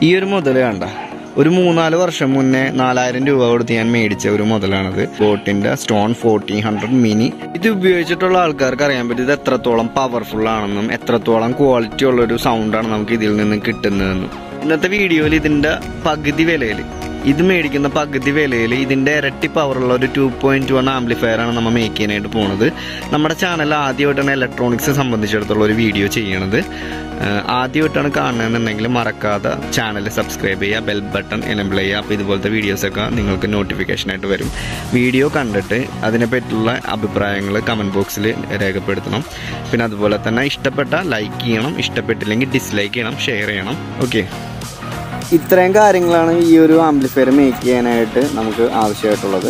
ഈ ഒരു മുതൽ കണ്ട ഒരു മൂന്നാല് വർഷം മുന്നേ നാലായിരം രൂപ കൊടുത്ത് ഞാൻ മേടിച്ച ഒരു മുതലാണിത് ബോട്ടിന്റെ സ്റ്റോൺ ഫോർട്ടീൻ ഹൺഡ്രഡ് മിനി ഇത് ഉപയോഗിച്ചിട്ടുള്ള ആൾക്കാർക്ക് അറിയാൻ പറ്റും ഇത് എത്രത്തോളം പവർഫുൾ ആണെന്നും എത്രത്തോളം ക്വാളിറ്റി ഉള്ള ഒരു സൗണ്ടാണ് നമുക്ക് ഇതിൽ നിന്ന് കിട്ടുന്നതെന്നും ഇന്നത്തെ വീഡിയോയിൽ ഇതിന്റെ പകുതി വിലയിൽ ഇത് മേടിക്കുന്ന പകുതി വിലയിൽ ഇതിന്റെ ഇരട്ടി പവറുള്ള ഒരു ടു പോയിന്റ് വൺ ആംപ്ലിഫയർ ആണ് നമ്മൾ മേക്ക് ചെയ്യാനായിട്ട് പോണത് നമ്മുടെ ചാനൽ ആദ്യമായിട്ടാണ് ഇലക്ട്രോണിക്സ് സംബന്ധിച്ചിടത്തോളം ഒരു വീഡിയോ ചെയ്യണത് ആഹ് ആദ്യമായിട്ടാണ് കാണുന്നതെന്നുണ്ടെങ്കിൽ മറക്കാതെ ചാനൽ സബ്സ്ക്രൈബ് ചെയ്യുക ബെൽ ബട്ടൺ എനബിൾ ചെയ്യുക അപ്പോൾ ഇതുപോലത്തെ വീഡിയോസൊക്കെ നിങ്ങൾക്ക് നോട്ടിഫിക്കേഷൻ ആയിട്ട് വരും വീഡിയോ കണ്ടിട്ട് അതിനെപ്പറ്റിയുള്ള അഭിപ്രായങ്ങൾ കമൻറ്റ് ബോക്സിൽ രേഖപ്പെടുത്തണം പിന്നെ അതുപോലെ തന്നെ ഇഷ്ടപ്പെട്ട ലൈക്ക് ചെയ്യണം ഇഷ്ടപ്പെട്ടില്ലെങ്കിൽ ഡിസ്ലൈക്ക് ചെയ്യണം ഷെയർ ചെയ്യണം ഓക്കെ ഇത്രയും കാര്യങ്ങളാണ് ഈ ഒരു ആംപ്ലിഫയർ മേക്ക് ചെയ്യാനായിട്ട് നമുക്ക് ആവശ്യമായിട്ടുള്ളത്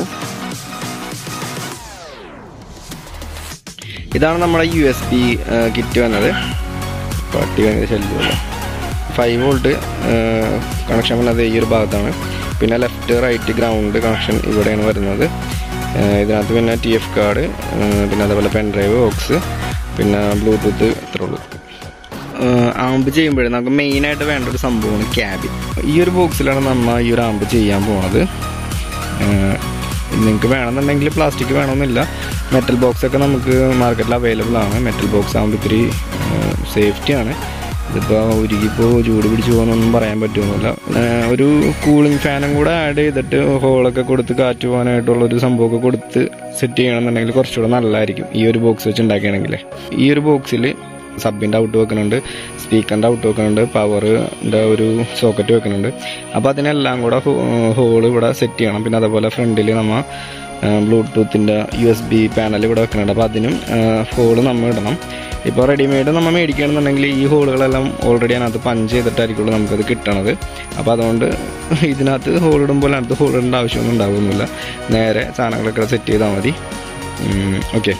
ഇതാണ് നമ്മുടെ യു എസ് ബി കിറ്റ് വന്നത് പട്ടി ഭയങ്കര ശല്യമല്ല ഫൈവ് വോൾട്ട് കണക്ഷൻ വന്നത് ഈ ഒരു ഭാഗത്താണ് പിന്നെ ലെഫ്റ്റ് റൈറ്റ് ഗ്രൗണ്ട് കണക്ഷൻ ഇവിടെയാണ് വരുന്നത് ഏഹ് ഇതിനകത്ത് പിന്നെ ടി എഫ് കാർഡ് പിന്നെ അതേപോലെ പെൻ ഡ്രൈവ് ബോക്സ് പിന്നെ ബ്ലൂടൂത്ത് ഇത്രേ ഉള്ളൂ ആമ്പ് ചെയ്യുമ്പോഴേ നമുക്ക് മെയിനായിട്ട് വേണ്ട ഒരു സംഭവമാണ് ക്യാബിൻ ഈ ഒരു ബോക്സിലാണ് നമ്മൾ ഈ ഒരു ആമ്പ് ചെയ്യാൻ പോണത് നിങ്ങൾക്ക് വേണമെന്നുണ്ടെങ്കിൽ പ്ലാസ്റ്റിക് വേണമെന്നില്ല മെറ്റൽ ബോക്സ് ഒക്കെ നമുക്ക് മാർക്കറ്റിൽ അവൈലബിൾ ആണ് മെറ്റൽ ബോക്സ് ആകുമ്പോൾ ഇത്തിരി സേഫ്റ്റിയാണ് ഇതിപ്പോൾ ഉരുകിപ്പോൾ ചൂട് പിടിച്ച് പോകുന്നൊന്നും പറയാൻ പറ്റുമൊന്നുമില്ല ഏഹ് ഒരു കൂളിംഗ് ഫാനും കൂടെ ആഡ് ചെയ്തിട്ട് ഹോളൊക്കെ കൊടുത്ത് കാറ്റ് പോകാനായിട്ടുള്ള ഒരു സംഭവമൊക്കെ കൊടുത്ത് സെറ്റ് ചെയ്യണമെന്നുണ്ടെങ്കിൽ കുറച്ചുകൂടെ നല്ലതായിരിക്കും ഈ ഒരു ബോക്സ് വെച്ച് ഉണ്ടാക്കുകയാണെങ്കിൽ ഈ ഒരു ബോക്സിൽ സബിൻ്റെ ഔട്ട് വെക്കുന്നുണ്ട് സ്പീക്കറിൻ്റെ ഔട്ട് വെക്കുന്നുണ്ട് പവറിൻ്റെ ഒരു സോക്കറ്റ് വെക്കുന്നുണ്ട് അപ്പോൾ അതിനെല്ലാം കൂടെ ഹോൾ ഇവിടെ സെറ്റ് ചെയ്യണം പിന്നെ അതേപോലെ ഫ്രണ്ടിൽ നമ്മൾ ബ്ലൂടൂത്തിൻ്റെ യു എസ് ബി പാനൽ ഇവിടെ വെക്കുന്നുണ്ട് അപ്പോൾ അതിനും ഹോള് നമ്മൾ ഇടണം ഇപ്പോൾ റെഡിമെയ്ഡ് നമ്മൾ മേടിക്കുകയാണെന്നുണ്ടെങ്കിൽ ഈ ഹോളുകളെല്ലാം ഓൾറെഡി അതിനകത്ത് പഞ്ച് ചെയ്തിട്ടായിരിക്കുള്ളൂ നമുക്കത് കിട്ടണത് അപ്പോൾ അതുകൊണ്ട് ഇതിനകത്ത് ഹോൾ ഇടുമ്പോൾ അതിനകത്ത് ഹോൾ ഇടേണ്ട ആവശ്യമൊന്നും ഉണ്ടാവുന്നില്ല നേരെ സാധനങ്ങളൊക്കെ സെറ്റ് ചെയ്താൽ മതി ഓക്കെ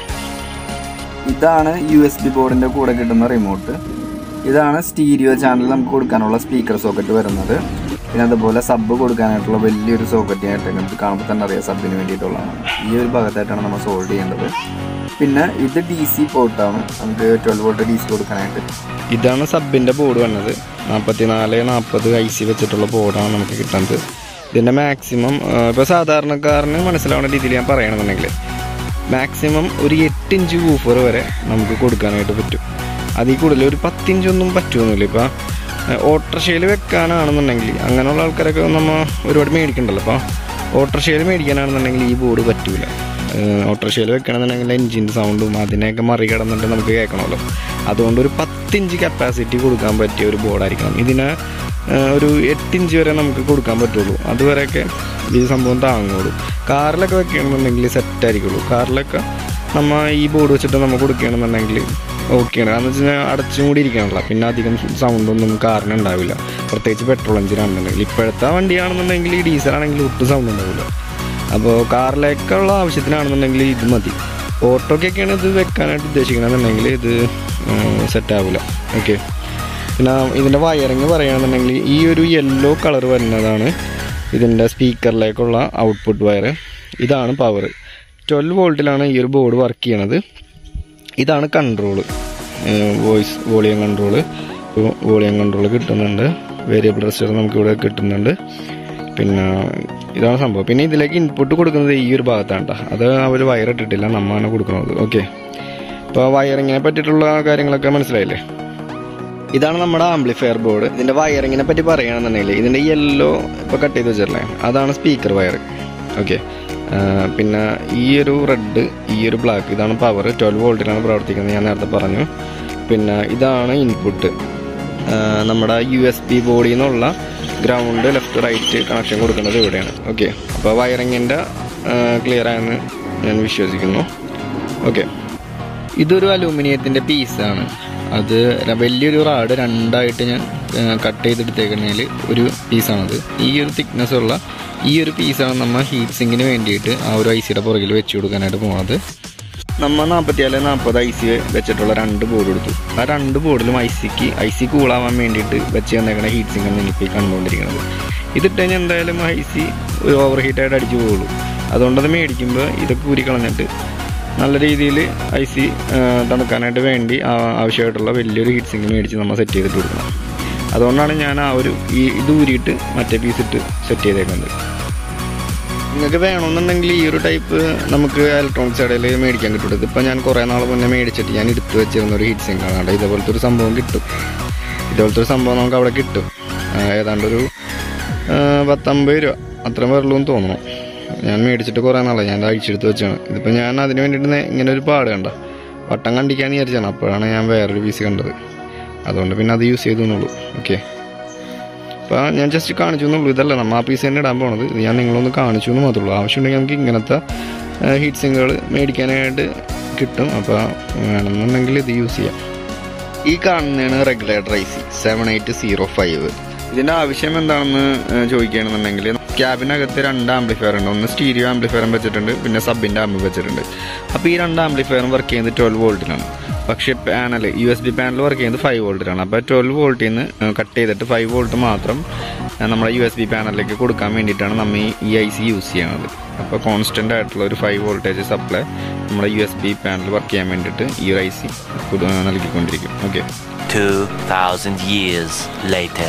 ഇതാണ് യു എസ് ബി ബോർഡിന്റെ കൂടെ കിട്ടുന്ന റിമോട്ട് ഇതാണ് സ്റ്റീരിയോ ചാനൽ നമുക്ക് കൊടുക്കാനുള്ള സ്പീക്കർ സോക്കറ്റ് വരുന്നത് പിന്നെ അതുപോലെ സബ് കൊടുക്കാനായിട്ടുള്ള വലിയൊരു സോക്കറ്റ് ആയിട്ട് നമുക്ക് കാണുമ്പോൾ തന്നെ അറിയാം സബിന് വേണ്ടിയിട്ടുള്ളതാണ് ഈ ഒരു ഭാഗത്തായിട്ടാണ് നമ്മൾ സോൾവ് ചെയ്യേണ്ടത് പിന്നെ ഇത് ഡി സി പോർട്ടാണ് നമുക്ക് ട്വൽവ് വോൾട്ട് ഡി സി കൊടുക്കാനായിട്ട് ഇതാണ് സബിൻ്റെ ബോർഡ് വന്നത് നാൽപ്പത്തി നാല് നാൽപ്പത് ഐ സി വെച്ചിട്ടുള്ള ബോർഡാണ് നമുക്ക് കിട്ടുന്നത് ഇതിൻ്റെ മാക്സിമം ഇപ്പോൾ സാധാരണക്കാരന് മനസ്സിലാവുന്ന രീതിയിൽ ഞാൻ പറയണമെന്നുണ്ടെങ്കിൽ മാക്സിമം ഒരു എട്ട് ഇഞ്ച് വൂഫർ വരെ നമുക്ക് കൊടുക്കാനായിട്ട് പറ്റും അതിൽ കൂടുതൽ ഒരു പത്തിഞ്ചൊന്നും പറ്റുമൊന്നുമില്ല ഇപ്പോൾ ഓട്ടർഷയിൽ വെക്കാനാണെന്നുണ്ടെങ്കിൽ അങ്ങനെയുള്ള ആൾക്കാരൊക്കെ നമ്മൾ ഒരുപാട് മേടിക്കണ്ടല്ലോ അപ്പോൾ ഓട്ടർഷയിൽ മേടിക്കാനാണെന്നുണ്ടെങ്കിൽ ഈ ബോർഡ് പറ്റൂല ഓട്ടർഷയിൽ വെക്കണമെന്നുണ്ടെങ്കിൽ എൻജിൻ്റെ സൗണ്ടും അതിനെയൊക്കെ മറികടന്നിട്ട് നമുക്ക് കേൾക്കണമല്ലോ അതുകൊണ്ട് ഒരു പത്തിഞ്ച് കപ്പാസിറ്റി കൊടുക്കാൻ പറ്റിയ ഒരു ബോർഡായിരിക്കണം ഇതിന് ഏഹ് ഒരു എട്ട് ഇഞ്ച് വരെ നമുക്ക് കൊടുക്കാൻ പറ്റുള്ളൂ അതുവരെയൊക്കെ ഈ സംഭവം താങ്ങുള്ളൂ കാറിലൊക്കെ വെക്കുകയാണെന്നുണ്ടെങ്കിൽ സെറ്റ് ആയിരിക്കുള്ളൂ കാറിലൊക്കെ നമ്മൾ ഈ ബോർഡ് വെച്ചിട്ട് നമ്മൾ കൊടുക്കുകയാണെന്നുണ്ടെങ്കിൽ ഓക്കെയാണ് കാരണം വെച്ച് കഴിഞ്ഞാൽ അടച്ചും കൂടി ഇരിക്കണല്ലോ പിന്നെ അധികം സൗണ്ടൊന്നും കാറിന് ഉണ്ടാവില്ല പ്രത്യേകിച്ച് പെട്രോൾ എഞ്ചിനാണെന്നുണ്ടെങ്കിൽ ഇപ്പോഴത്തെ വണ്ടിയാണെന്നുണ്ടെങ്കിൽ ഡീസൽ ആണെങ്കിൽ ഒട്ടും സൗണ്ട് ഉണ്ടാവില്ല അപ്പോൾ കാറിലേക്കുള്ള ആവശ്യത്തിനാണെന്നുണ്ടെങ്കിൽ ഇത് മതി ഓട്ടോക്കൊക്കെയാണ് ഇത് വെക്കാനായിട്ട് ഉദ്ദേശിക്കണമെന്നുണ്ടെങ്കിൽ ഇത് സെറ്റ് ആവില്ല ഓക്കെ പിന്നെ ഇതിൻ്റെ വയറിങ് പറയുകയാണെന്നുണ്ടെങ്കിൽ ഈ ഒരു യെല്ലോ കളർ വരുന്നതാണ് ഇതിൻ്റെ സ്പീക്കറിലേക്കുള്ള ഔട്ട്പുട്ട് വയർ ഇതാണ് പവർ ട്വൽവ് വോൾട്ടിലാണ് ഈ ഒരു ബോർഡ് വർക്ക് ചെയ്യണത് ഇതാണ് control voice volume control volume control കിട്ടുന്നുണ്ട് വേരിയബിൾ റെസിസ്റ്റർ നമുക്കിവിടെ കിട്ടുന്നുണ്ട് പിന്നെ ഇതാണ് സംഭവം പിന്നെ ഇതിലേക്ക് ഇൻപുട്ട് കൊടുക്കുന്നത് ഈ ഒരു ഭാഗത്താണ് ട്ടോ. അത് അവർ വയർ ഇട്ടിട്ടില്ല നമ്മാണ് കൊടുക്കുന്നത് ഓക്കെ ഇപ്പോൾ വയറിങ്ങിനെ പറ്റിയിട്ടുള്ള കാര്യങ്ങളൊക്കെ മനസ്സിലായില്ലേ ഇതാണ് നമ്മുടെ ആംപ്ലിഫയർ ബോർഡ് ഇതിന്റെ വയറിങ്ങിനെ പറ്റി പറയുകയാണെന്നുണ്ടെങ്കിൽ ഇതിന്റെ യെല്ലോ ഇപ്പൊ കട്ട് ചെയ്ത് വെച്ചിട്ടില്ലേ അതാണ് സ്പീക്കർ വയർ ഓക്കെ പിന്നെ ഈ ഒരു റെഡ് ഈ ഒരു ബ്ലാക്ക് ഇതാണ് പവർ ട്വൽവ് വോൾട്ടിലാണ് പ്രവർത്തിക്കുന്നത് ഞാൻ നേരത്തെ പറഞ്ഞു പിന്നെ ഇതാണ് ഇൻപുട്ട് നമ്മുടെ യു എസ് ബി ബോഡിയിൽ നിന്നുള്ള ഗ്രൗണ്ട് ലെഫ്റ്റ് റൈറ്റ് കണക്ഷൻ കൊടുക്കുന്നത് ഇവിടെയാണ് ഓക്കെ അപ്പോൾ വയറിങ്ങിൻ്റെ ക്ലിയർ ആയെന്ന് ഞാൻ വിശ്വസിക്കുന്നു ഓക്കെ ഇതൊരു അലൂമിനിയത്തിൻ്റെ പീസാണ് അത് ര- വലിയൊരു റാഡ് രണ്ടായിട്ട് ഞാൻ കട്ട് ചെയ്തെടുത്തേക്കുന്നതിൽ ഒരു പീസാണത് ഈ ഒരു തിക്നെസ് ഉള്ള ഈ ഒരു പീസാണ് നമ്മൾ ഹീറ്റ് സിങ്കിന് വേണ്ടിയിട്ട് ആ ഒരു ഐ സിയുടെ പുറകിൽ വെച്ച് കൊടുക്കാനായിട്ട് പോകുന്നത് നമ്മൾ നാൽപ്പത്തിയാല് നാൽപ്പത് ഐ സി വെച്ചിട്ടുള്ള രണ്ട് ബോർഡ് എടുത്തു ആ രണ്ട് ബോർഡിലും ഐ സിക്ക് ഐ സി കൂളാവാൻ വേണ്ടിയിട്ട് വെച്ച് തന്നേക്കണ ഹീറ്റ് സിങ്ക് ആണ് ഇപ്പോൾ ഈ കണ്ടുകൊണ്ടിരിക്കുന്നത് ഇതിട്ട് കഴിഞ്ഞാൽ എന്തായാലും ഐ സി ഒരു ഓവർ ഹീറ്റായിട്ട് അടിച്ചു പോകുള്ളൂ അതുകൊണ്ടത് മേടിക്കുമ്പോൾ ഇതൊക്കെ ഊരി കളഞ്ഞിട്ട് നല്ല രീതിയിൽ ഐ സി തണുക്കാനായിട്ട് വേണ്ടി ആ- ആവശ്യമായിട്ടുള്ള വലിയൊരു ഹീറ്റ് സിങ്ക് മേടിച്ച് നമ്മൾ സെറ്റ് ചെയ്തിട്ട് കൊടുക്കണം അതുകൊണ്ടാണ് ഞാൻ ആ ഒരു ഈ ഇത് ഊരിയിട്ട് മറ്റേ പീസ് ഇട്ട് സെറ്റ് ചെയ്തേക്കുന്നത് നിങ്ങൾക്ക് വേണമെന്നുണ്ടെങ്കിൽ ഈ ഒരു ടൈപ്പ് നമുക്ക് ഇലക്ട്രോണിക്സ് കടയിൽ മേടിക്കാൻ കിട്ടും ഇതിപ്പോൾ ഞാൻ കുറേ നാൾ മുന്നേ മേടിച്ചിട്ട് ഞാൻ എടുത്തു വെച്ചിരുന്ന ഒരു ഹീറ്റ് സിങ്ക് ആണ് ഇതേപോലത്തെ ഒരു സംഭവം കിട്ടും ഇതേപോലത്തെ ഒരു സംഭവം നമുക്ക് അവിടെ കിട്ടും ആ, ഏതാണ്ട് ഒരു ആ, പത്തമ്പത് രൂപ അത്രയും വരുള്ളൂ എന്ന് തോന്നുന്നു ഞാൻ മേടിച്ചിട്ട് കുറേ നാളായി ഞാൻ ഇത് അഴിച്ചെടുത്ത് വെച്ചാണ് ഇതിപ്പോൾ ഞാൻ അതിന് വേണ്ടിയിട്ട് നേ- ഇങ്ങനെ ഒരു പാട് കണ്ട വട്ടം കണ്ടിക്കാന്ന് വിചാരിച്ചാണ് അപ്പോഴാണ് ഞാൻ വേറൊരു പീസ് കണ്ടത് അതുകൊണ്ട് പിന്നെ അത് യൂസ് ചെയ്തു എന്നുള്ളൂ ഓക്കെ അപ്പോൾ ഞാൻ ജസ്റ്റ് കാണിച്ചു എന്നുള്ളൂ ഇതല്ല നമ്മൾ ആ പീസ് തന്നെ ഇടാൻ പോണത് ഇത് ഞാൻ നിങ്ങളൊന്ന് കാണിച്ചു എന്ന് മാത്രമേ ഉള്ളൂ ആവശ്യമുണ്ടെങ്കിൽ നമുക്ക് ഇങ്ങനത്തെ ഹീറ്റ് സിങ്കുകൾ മേടിക്കാനായിട്ട് കിട്ടും അപ്പോൾ വേണമെന്നുണ്ടെങ്കിൽ ഇത് യൂസ് ചെയ്യാം ഈ കാണുന്നതാണ് regulator I C seven eight zero five ഇതിൻ്റെ ആവശ്യം എന്താണെന്ന് ഏഹ്, ചോദിക്കുകയാണെന്നുണ്ടെങ്കിൽ ക്യാബിനകത്ത് രണ്ട് ആംപ്ലിഫയർ ഉണ്ട് ഒന്ന് സ്റ്റീരിയോ ആംപ്ലിഫയറും വെച്ചിട്ടുണ്ട് പിന്നെ സബിൻ്റെ ആംബി വെച്ചിട്ടുണ്ട് അപ്പോൾ ഈ രണ്ട് ആംപ്ലിഫയറും വർക്ക് ചെയ്യുന്നത് ട്വൽവ് വോൾട്ടിലാണ് പക്ഷേ panel U S B panel work ചെയ്യുന്നത് ഫൈവ് വോൾട്ടിലാണ് അപ്പോൾ ട്വൽവ് വോൾട്ടിൽ നിന്ന് കട്ട് ചെയ്തിട്ട് ഫൈവ് വോൾട്ട് മാത്രം ഏഹ്, നമ്മുടെ യു എസ് ബി പാനലിലേക്ക് കൊടുക്കാൻ വേണ്ടിയിട്ടാണ് നമ്മൾ ഈ ഈ ഐ സി യൂസ് ചെയ്യുന്നത് അപ്പോൾ കോൺസ്റ്റൻ്റ് ആയിട്ടുള്ള ഒരു ഫൈവ് വോൾട്ടേജ് സപ്ലൈ നമ്മുടെ U S B panel work ചെയ്യാൻ വേണ്ടിയിട്ട് ഈ ഒരു ഐ സി നൽകിക്കൊണ്ടിരിക്കും ഓക്കെ 2,000 years later.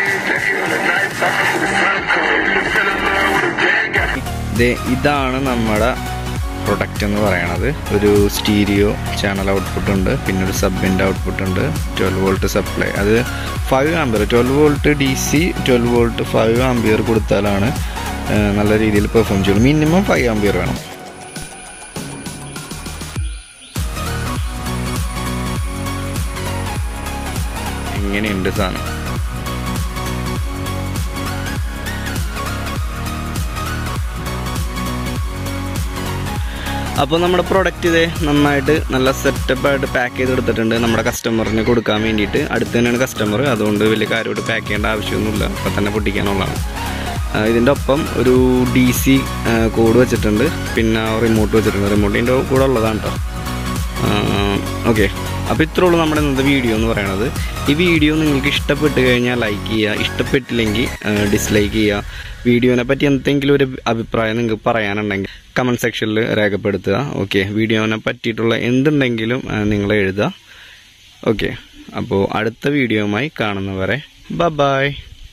ദേ ഇതാണ് നമ്മുടെ പ്രൊഡക്റ്റ് എന്ന് പറയണത് ഒരു സ്റ്റീരിയോ ചാനൽ ഔട്ട്പുട്ട് ഉണ്ട് പിന്നെ ഒരു സബിൻ്റെ ഔട്ട്പുട്ട് ഉണ്ട് ട്വൽവ് വോൾട്ട് സപ്ലൈ അത് five ampere twelve volt D C twelve volt five ampere കൊടുത്താലാണ് ആ, നല്ല രീതിയിൽ പെർഫോം ചെയ്യുള്ളൂ മിനിമം ഫൈവ് ആംബിയർ വേണം ഇങ്ങനെയുണ്ട് സാധനം അപ്പോൾ നമ്മുടെ പ്രൊഡക്റ്റ് ഇതേ നന്നായിട്ട് നല്ല സെറ്റപ്പായിട്ട് പാക്ക് ചെയ്തെടുത്തിട്ടുണ്ട് നമ്മുടെ കസ്റ്റമറിന് കൊടുക്കാൻ വേണ്ടിയിട്ട് അടുത്ത് തന്നെയാണ് കസ്റ്റമർ അതുകൊണ്ട് വലിയ കാര്യമായിട്ട് പാക്ക് ചെയ്യേണ്ട ആവശ്യമൊന്നുമില്ല അപ്പം തന്നെ പൊട്ടിക്കാനുള്ളതാണ് ആ, ഇതിൻ്റെ ഒപ്പം ഒരു ഡി സി കോഡ് വെച്ചിട്ടുണ്ട് പിന്നെ റിമോട്ട് വെച്ചിട്ടുണ്ട് റിമോട്ടിൻ്റെ കൂടെ ഉള്ളതാണ് കേട്ടോ ഓക്കെ അപ്പോൾ ഇത്രേ ഉള്ളൂ നമ്മുടെ ഇന്നത്തെ വീഡിയോ എന്ന് പറയുന്നത് ഈ വീഡിയോ നിങ്ങൾക്ക് ഇഷ്ടപ്പെട്ട് കഴിഞ്ഞാൽ ലൈക്ക് ചെയ്യുക ഇഷ്ടപ്പെട്ടില്ലെങ്കിൽ ഡിസ്ലൈക്ക് ചെയ്യുക വീഡിയോനെ പറ്റി എന്തെങ്കിലും ഒരു അഭിപ്രായം നിങ്ങൾക്ക് പറയാനുണ്ടെങ്കിൽ കമൻറ്റ് സെക്ഷനിൽ രേഖപ്പെടുത്തുക ഓക്കെ വീഡിയോനെ പറ്റിയിട്ടുള്ള എന്തുണ്ടെങ്കിലും നിങ്ങൾ എഴുതുക ഓക്കെ അപ്പോൾ അടുത്ത വീഡിയോയുമായി കാണുന്നവരെ ബ ബായ്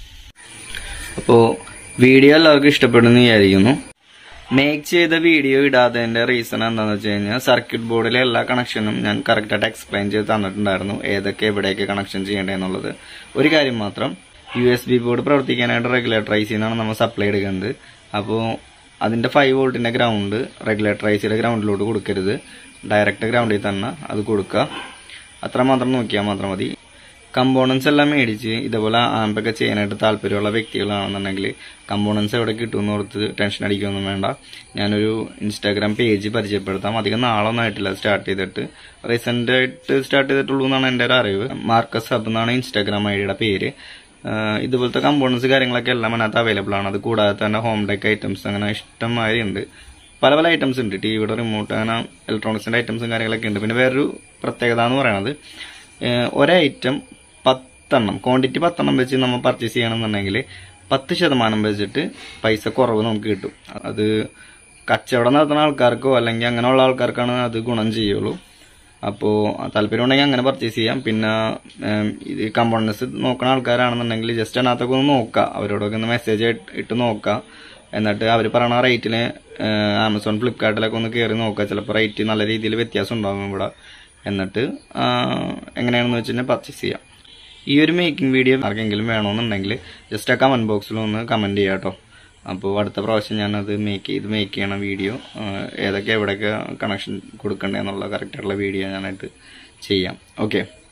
അപ്പോൾ വീഡിയോ എല്ലാവർക്കും ഇഷ്ടപ്പെടുന്നു വിചാരിക്കുന്നു മേക്ക് ചെയ്ത വീഡിയോ ഇടാത്തതിന്റെ റീസൺ എന്താണെന്ന് വെച്ച് കഴിഞ്ഞാൽ സർക്യൂട്ട് ബോർഡിലെ എല്ലാ കണക്ഷനും ഞാൻ കറക്റ്റായിട്ട് എക്സ്പ്ലെയിൻ ചെയ്ത് തന്നിട്ടുണ്ടായിരുന്നു ഏതൊക്കെ എവിടെയൊക്കെ കണക്ഷൻ ചെയ്യേണ്ടതെന്നുള്ളത് ഒരു കാര്യം മാത്രം യു എസ് ബി ബോർഡ് പ്രവർത്തിക്കാനായിട്ട് റെഗുലേറ്റർ ഐ സിന്നാണ് നമ്മൾ സപ്ലൈ എടുക്കുന്നത് അപ്പോൾ അതിന്റെ ഫൈവ് വോൾട്ടിന്റെ ഗ്രൗണ്ട് റെഗുലേറ്റർ ഐ സിയുടെ ഗ്രൗണ്ടിലോട്ട് കൊടുക്കരുത് ഡയറക്റ്റ് ഗ്രൗണ്ടിൽ തന്നെ അത് കൊടുക്കുക അത്ര മാത്രം നോക്കിയാൽ മാത്രം മതി കമ്പോണൻസ് എല്ലാം മേടിച്ച് ഇതേപോലെ ആമ്പൊക്കെ ചെയ്യാനായിട്ട് താല്പര്യമുള്ള വ്യക്തികളാണെന്നുണ്ടെങ്കിൽ കമ്പോണൻസ് എവിടെ കിട്ടുമെന്ന് ഓർത്ത് ടെൻഷൻ അടിക്കുകയൊന്നും വേണ്ട ഞാനൊരു ഇൻസ്റ്റാഗ്രാം പേജ് പരിചയപ്പെടുത്താം അധികം നാളൊന്നും ആയിട്ടില്ല സ്റ്റാർട്ട് ചെയ്തിട്ട് റീസെന്റ് ആയിട്ട് സ്റ്റാർട്ട് ചെയ്തിട്ടുള്ളൂ എന്നാണ് എൻ്റെ ഒരു അറിവ് മാർക്കസ് ഹബ് എന്നാണ് ഇൻസ്റ്റാഗ്രാം ഐഡിയുടെ പേര് ആഹ് ഇതുപോലത്തെ കമ്പോണൻസ് കാര്യങ്ങളൊക്കെ എല്ലാം അതിനകത്ത് അവൈലബിൾ ആണ് അത് കൂടാതെ തന്നെ ഹോം ഡെക്ക് ഐറ്റംസ് അങ്ങനെ ഇഷ്ടംമാതിരി ഉണ്ട് പല പല ഐറ്റംസ് ഉണ്ട് ടിവിയുടെ റിമോട്ട് അങ്ങനെ ഇലക്ട്രോണിക്സിന്റെ ഐറ്റംസും കാര്യങ്ങളൊക്കെ ഉണ്ട് പിന്നെ വേറൊരു പ്രത്യേകത എന്ന് പറയുന്നത് ഏഹ് ഒരേ ഐറ്റം പത്തെണ്ണം ക്വാണ്ടിറ്റി പത്തെണ്ണം വെച്ച് നമ്മൾ പർച്ചേസ് ചെയ്യണമെന്നുണ്ടെങ്കിൽ പത്ത് ശതമാനം വെച്ചിട്ട് പൈസ കുറവ് നമുക്ക് കിട്ടും അത് കച്ചവടം നടത്തുന്ന ആൾക്കാർക്കോ അല്ലെങ്കിൽ അങ്ങനെയുള്ള ആൾക്കാർക്കാണ് അത് ഗുണം ചെയ്യുള്ളൂ അപ്പോൾ താല്പര്യം ഉണ്ടെങ്കിൽ അങ്ങനെ പർച്ചേസ് ചെയ്യാം പിന്നെ ഏം, ഇത് കമ്പോണൻസ് നോക്കുന്ന ആൾക്കാരാണെന്നുണ്ടെങ്കിൽ ജസ്റ്റ് അതിനകത്തൊക്കെ ഒന്ന് നോക്കുക അവരോടൊക്കെ ഒന്ന് മെസ്സേജ് ഇട്ട് നോക്കുക എന്നിട്ട് അവർ പറയണ റേറ്റിന് ആമസോൺ ഫ്ലിപ്കാർട്ടിലൊക്കെ ഒന്ന് കയറി നോക്കുക ചിലപ്പോൾ റേറ്റ് നല്ല രീതിയിൽ വ്യത്യാസം ഉണ്ടാകും ഇവിടെ എന്നിട്ട് ആ, എങ്ങനെയാണെന്ന് വെച്ച് കഴിഞ്ഞാൽ പർച്ചേസ് ചെയ്യാം ഈ ഒരു മേക്കിംഗ് വീഡിയോ ആർക്കെങ്കിലും വേണമെന്നുണ്ടെങ്കിൽ ജസ്റ്റ് ആ കമൻറ്റ് ബോക്സിൽ ഒന്ന് കമൻറ്റ് ചെയ്യാം കേട്ടോ അപ്പോൾ അടുത്ത പ്രാവശ്യം ഞാനത് മേക്ക് ചെയ്ത് മേക്ക് ചെയ്യണ വീഡിയോ ഏതൊക്കെ എവിടെയൊക്കെ കണക്ഷൻ കൊടുക്കണ്ടേ എന്നുള്ള കറക്റ്റായിട്ടുള്ള വീഡിയോ ഞാനായിട്ട് ചെയ്യാം ഓക്കെ